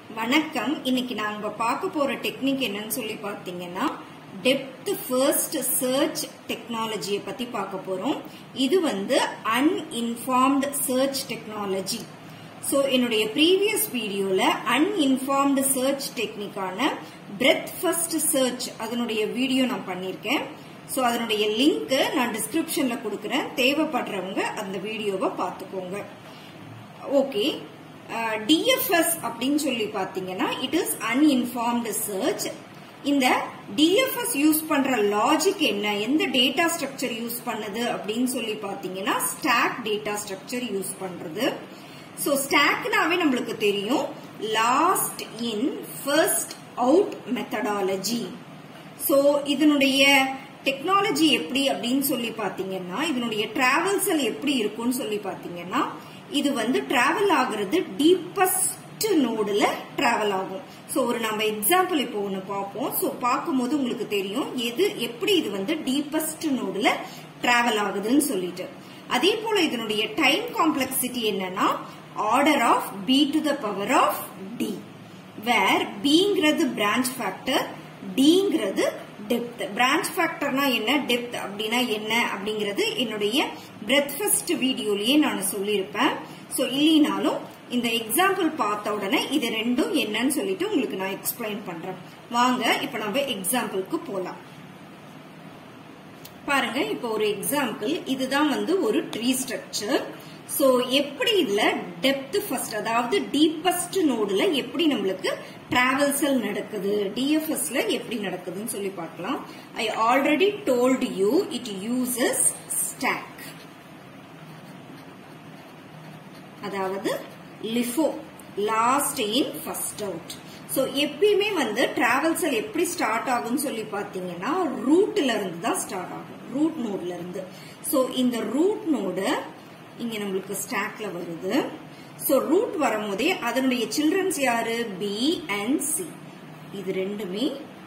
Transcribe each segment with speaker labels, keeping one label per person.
Speaker 1: வணக்கம் இன்னைக்கு நாங்க பார்க்க போற டெக்னிக் என்னன்னு சொல்லி பார்த்தீங்கன்னா டெப்த் ஃபர்ஸ்ட் சர்ச் டெக்னாலஜியை பத்தி பார்க்க போறோம் இது வந்து அன்இன்ஃபார்ம்டு சர்ச் டெக்னாலஜி ஸோ என்னுடைய ப்ரீவியஸ் வீடியோல அன்இன்ஃபார்ம்டு சர்ச் டெக்னிக்கான பிரெத் ஃபர்ஸ்ட் சர்ச் அதனுடைய வீடியோ நான் பண்ணியிருக்கேன் ஸோ அதனுடைய லிங்க் நான் டிஸ்கிரிப்ஷன்ல கொடுக்குறேன் தேவைப்படுறவங்க அந்த வீடியோவை பார்த்துக்கோங்க ஓகே டிஎஃப்எஸ் அப்படின்னு சொல்லி பார்த்தீங்கன்னா இட் இஸ் அன்இன்ஃபார்ம்டு சர்ச் இந்த டிஎஃப்எஸ் யூஸ் பண்ற லாஜிக் என்ன எந்த டேட்டா ஸ்ட்ரக்சர் யூஸ் பண்ணுது அப்படின்னு சொல்லி பார்த்தீங்கன்னா ஸ்டாக் டேட்டா ஸ்ட்ரக்சர் யூஸ் பண்றது ஸோ ஸ்டாக்னாவே நம்மளுக்கு தெரியும் last in first out methodology so இதனுடைய டெக்னாலஜி எப்படி அப்படின்னு சொல்லி பார்த்தீங்கன்னா இதனுடைய டிராவல்ஸல் எப்படி இருக்கும்னு சொல்லி பார்த்தீங்கன்னா இது வந்து டிராவல் ஆகுறது டீப்பஸ்ட் நோடுல டிராவல் ஆகும் ஸோ ஒரு நம்ம எக்ஸாம்பிள் இப்போ ஒன்று பார்ப்போம் ஸோ பார்க்கும்போது உங்களுக்கு தெரியும் எது எப்படி இது வந்து டீப்பஸ்ட் நோடுல டிராவல் ஆகுதுன்னு சொல்லிட்டு அதே போல இதனுடைய டைம் காம்ப்ளெக்சிட்டி என்னன்னா order of B to the power of D where பிங்கிறது பிரான்ச் ஃபேக்டர் டிங்கிறது டெப்த் பிரான்ச் ஃபேக்டர்னா என்ன டெப்த் அப்படின்னா என்ன அப்படிங்கிறது என்னுடைய பிரெத் ஃபர்ஸ்ட் வீடியோலயே நான் சொல்லியிருப்பேன் ஸோ இல்லைனாலும் இந்த எக்ஸாம்பிள் பார்த்த உடனே இது ரெண்டும் என்னன்னு சொல்லிட்டு உங்களுக்கு நான் எக்ஸ்பிளைன் பண்றேன் வாங்க இப்ப நம்ம எக்ஸாம்பிளுக்கு போலாம் பாருங்க இப்போ ஒரு எக்ஸாம்பிள் இதுதான் வந்து ஒரு ட்ரீ ஸ்ட்ரக்சர் சோ எப்படி இதுல டெப்த் ஃபர்ஸ்ட் அதாவது டீப்பஸ்ட் நோடுல எப்படி நம்மளுக்கு டிராவல்சல் நடக்குது டிஎஃப்எஸ்ல எப்படி நடக்குதுன்னு சொல்லி பார்க்கலாம் I already told you it uses stack அதாவது LIFO last in first out so எப்பயுமே வந்து டிராவல்சல் எப்படி ஸ்டார்ட் ஆகும்னு சொல்லி பாத்தீங்கன்னா ரூட்ல இருந்து தான் ஸ்டார்ட் ஆகும் ரூட் நோட்ல இருந்து சோ இந்த ரூட் நோடு இங்க நம்மளுக்கு ஸ்டாக்ல வருது சோ ரூட் வரும்போதே அதனுடைய சில்ட்ரன்ஸ் யாரு பி அண்ட் சி இது ரெண்டுமே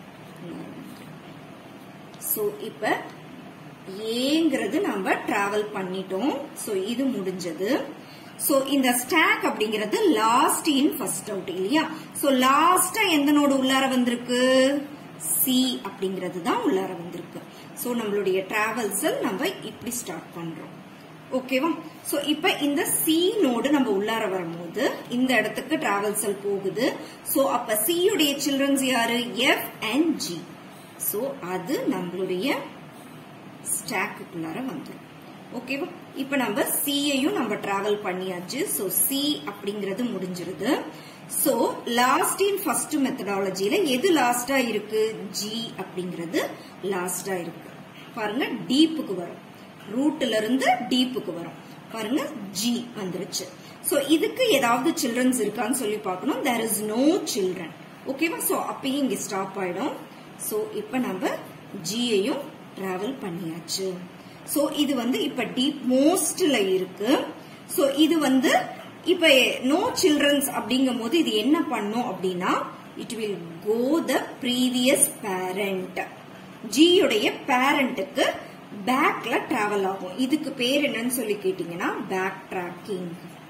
Speaker 1: சோ இப்ப ஏங்கிறது நம்ம டிராவல் பண்ணிட்டோம் சோ இது முடிஞ்சது சோ இந்த ஸ்டாக் அப்படிங்கிறது லாஸ்ட் இன் ஃபர்ஸ்ட் அவுட் இல்லையா சோ லாஸ்டா எந்த நோடு உள்ளார வந்திருக்கு சி அப்படிங்கிறது தான் உள்ளார வந்திருக்கு சோ நம்மளுடைய டிராவல்ஸ் நம்ம இப்படி ஸ்டார்ட் பண்றோம் ஓகேவா சோ இப்ப இந்த சி நோடு நம்ம உள்ளார வரும்போது இந்த இடத்துக்கு டிராவல்சல் போகுது சோ அப்ப சி உடைய சில்ட்ரன்ஸ் யாரு எஃப் அண்ட் ஜி சோ அது நம்மளுடைய ஸ்டாக்குள்ளார வந்துடும் ஓகேவா இப்ப நம்ம சியையும் நம்ம டிராவல் பண்ணியாச்சு சோ சி அப்படிங்கறது முடிஞ்சிருது சோ லாஸ்ட் இன் ஃபர்ஸ்ட் மெத்தடாலஜில எது லாஸ்டா இருக்கு ஜி அப்படிங்கிறது லாஸ்டா இருக்கு பாருங்க டீப்புக்கு வரும் ரூட்ல இருந்து டீப்புக்கு வரும் பாருங்க ஜி வந்துருச்சு சோ இதுக்கு ஏதாவது சில்ட்ரன்ஸ் இருக்கான்னு சொல்லி பார்க்கணும் தேர் இஸ் நோ சில்ட்ரன் ஓகேவா சோ அப்பயும் இங்க ஸ்டாப் ஆயிடும் சோ இப்ப நம்ம ஜியையும் டிராவல் பண்ணியாச்சு சோ இது வந்து இப்ப டீப் மோஸ்ட்ல இருக்கு சோ இது வந்து இப்ப நோ சில்ட்ரன்ஸ் அப்படிங்கும் போது இது என்ன பண்ணும் அப்படின்னா it will go the previous parent ஜியுடைய பேரண்ட்டுக்கு பேக்ல டிராவல் ஆகும் இதுக்கு பேர் என்னன்னு சொல்லி கேட்டீங்கன்னா பேக் ட்ராக்கிங்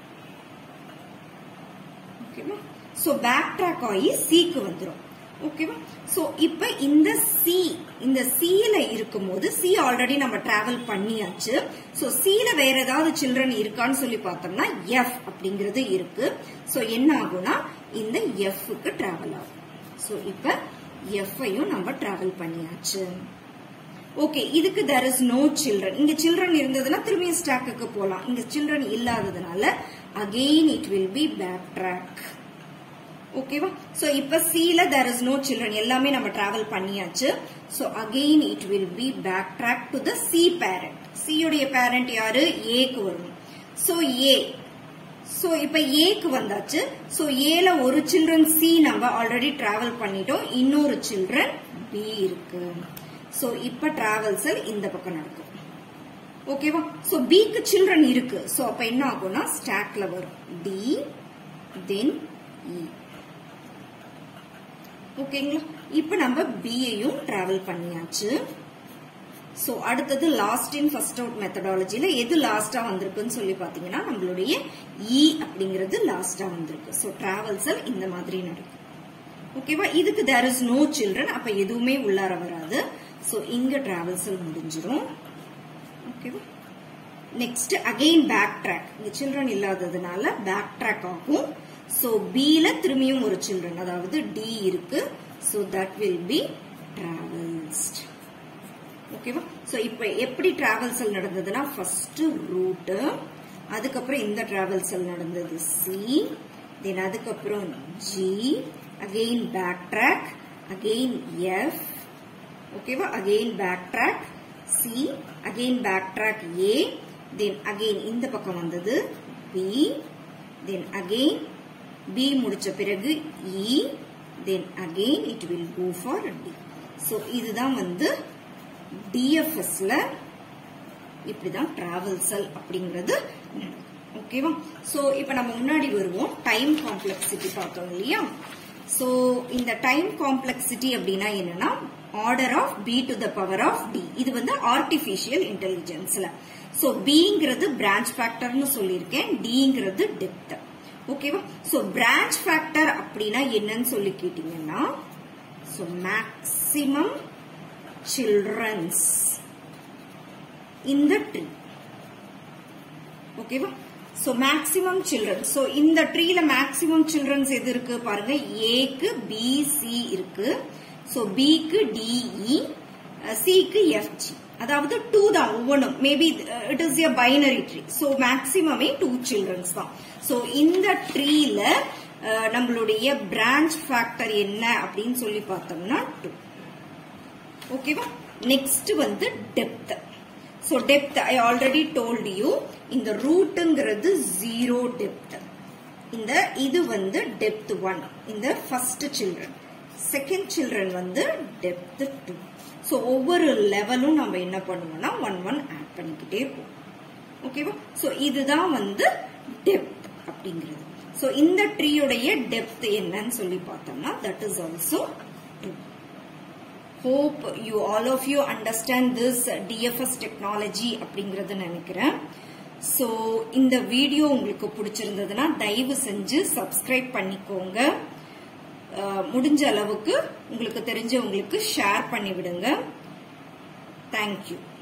Speaker 1: ஓகேவா சோ பேக் ட்ராக் ஆகி சிக்கு வந்துடும் ஓகேவா சோ இப்ப இந்த சி இந்த சில இருக்கும்போது சி ஆல்ரெடி நம்ம டிராவல் பண்ணியாச்சு சோ சில வேற ஏதாவது சில்ட்ரன் இருக்கான்னு சொல்லி பார்த்தோம்னா எஃப் அப்படிங்கிறது இருக்கு சோ என்ன ஆகும்னா இந்த எஃப்க்கு டிராவல் ஆகும் சோ இப்ப எஃப்ஐயும் நம்ம டிராவல் பண்ணியாச்சு ஓகே இதுக்கு தெர் இஸ் நோ சில்ட்ரன் இங்க சில்ட்ரன் இருந்ததுன்னா திரும்பியும் ஸ்டாக்குக்கு போலாம் இங்க சில்ட்ரன் இல்லாததுனால again it will be back track ஓகேவா சோ இப்ப சில தெர் இஸ் நோ சில்ட்ரன் எல்லாமே நம்ம டிராவல் பண்ணியாச்சு so again it will be back track to the C parent C உடைய பேரண்ட் யாரு ஏக்கு வரும் சோ ஏ சோ இப்ப ஏக்கு வந்தாச்சு சோ ஏல ஒரு சில்ட்ரன் சி நம்ம ஆல்ரெடி டிராவல் பண்ணிட்டோம் இன்னொரு சில்ட்ரன் பி இருக்கு சோ இப்ப டிராவல்சல் இந்த பக்கம் நடக்கும் ஓகேவா சோ பிக்கு சில்ட்ரன் இருக்கு சோ அப்ப என்ன ஆகும்னா ஸ்டாக்ல வரும் டி தென் இ ஓகேங்களா இப்ப நம்ம பியையும் டிராவல் பண்ணியாச்சு ஸோ அடுத்தது லாஸ்ட் இன் ஃபர்ஸ்ட் அவுட் மெத்தடாலஜில எது லாஸ்டா வந்திருக்குன்னு சொல்லி பாத்தீங்கன்னா நம்மளுடைய இ அப்படிங்கிறது லாஸ்டா வந்திருக்கு ஸோ டிராவல்சல் இந்த மாதிரி நடக்கும் ஓகேவா இதுக்கு தேர் இஸ் நோ சில்ட்ரன் அப்ப எதுவுமே உள்ளார வராது ஸோ இங்க டிராவல்சல் முடிஞ்சிரும் ஓகேவா நெக்ஸ்ட் அகெயின் பேக் ட்ராக் இங்க சில்ட்ரன் இல்லாததுனால பேக் ட்ராக் ஆகும் ஸோ பில திரும்பியும் ஒரு சில்ட்ரன் அதாவது டி இருக்கு so that will be traversed ஓகேவா ஸோ இப்போ எப்படி டிராவல்சல் நடந்ததுன்னா ஃபர்ஸ்ட் ரூட்டு அதுக்கப்புறம் இந்த டிராவல்சல் நடந்தது சி தென் அதுக்கப்புறம் G again back track again F ஓகேவா again back track C again back track A then again இந்த பக்கம் வந்தது பி தென் அகெயின் பி முடிச்ச பிறகு E then again it will go for D so இதுதான் வந்து டிஎஃப்எஸ்ல இப்படிதான் டிராவல்சல் அப்படிங்கிறது ஓகேவா சோ இப்ப நம்ம முன்னாடி வருவோம் டைம் காம்ப்ளெக்சிட்டி பார்த்தோம் இல்லையா சோ இந்த டைம் காம்ப்ளெக்சிட்டி அப்படின்னா என்னன்னா order of B to the power of D இது வந்து ஆர்டிபிஷியல் இன்டெலிஜென்ஸ்ல சோ பிங்கிறது பிரான்ச் ஃபேக்டர்னு சொல்லியிருக்கேன் டிங்கிறது டெப்த் ஓகேவா சோ பிரான்ச் ஃபேக்டர் அப்படின்னா என்னன்னு சொல்லி கேட்டீங்கன்னா சோ மேக்சிமம் சில்ட்ரன்ஸ் இந்த ட்ரீ ஓகேவா சோ மேக்சிமம் சில்ட்ரன் சோ இந்த ட்ரீல மேக்சிமம் சில்ட்ரன்ஸ் எது இருக்கு பாருங்க ஏக்கு பி சி இருக்கு சோ பிக்கு டிஇ சிக்கு எஃப்ஜி அதாவது டூ தான் ஒவ்வொன்றும் maybe it is a binary tree so மேக்சிமமே டூ சில்ட்ரன்ஸ் தான் ஸோ இந்த ட்ரீல நம்மளுடைய பிரான்ச் ஃபேக்டர் என்ன அப்படின்னு சொல்லி பார்த்தோம்னா டூ ஓகேவா நெக்ஸ்ட் வந்து depth so depth I already told you இந்த ரூட்டுங்கிறது ஜீரோ டெப்த் இந்த இது வந்து டெப்த் ஒன் இந்த ஃபர்ஸ்ட் சில்ட்ரன் செகண்ட் சில்ட்ரன் வந்து டெப்த் டூ ஸோ ஒவ்வொரு லெவலும் நம்ம என்ன பண்ணுவோம்னா ஒன் ஒன் ஆட் பண்ணிக்கிட்டே போவோம் ஓகேவா ஸோ இதுதான் வந்து டெப்த் அப்படிங்கிறது ஸோ இந்த ட்ரீயுடைய டெப்த் என்னன்னு சொல்லி பார்த்தோம்னா that is also two hope you all of you understand this DFS technology அப்படிங்கறது நினைக்கிறேன் ஸோ இந்த வீடியோ உங்களுக்கு பிடிச்சிருந்ததுன்னா தயவு செஞ்சு சப்ஸ்கிரைப் பண்ணிக்கோங்க முடிஞ்ச அளவுக்கு உங்களுக்கு தெரிஞ்சவங்களுக்கு ஷேர் பண்ணி விடுங்க தேங்க்யூ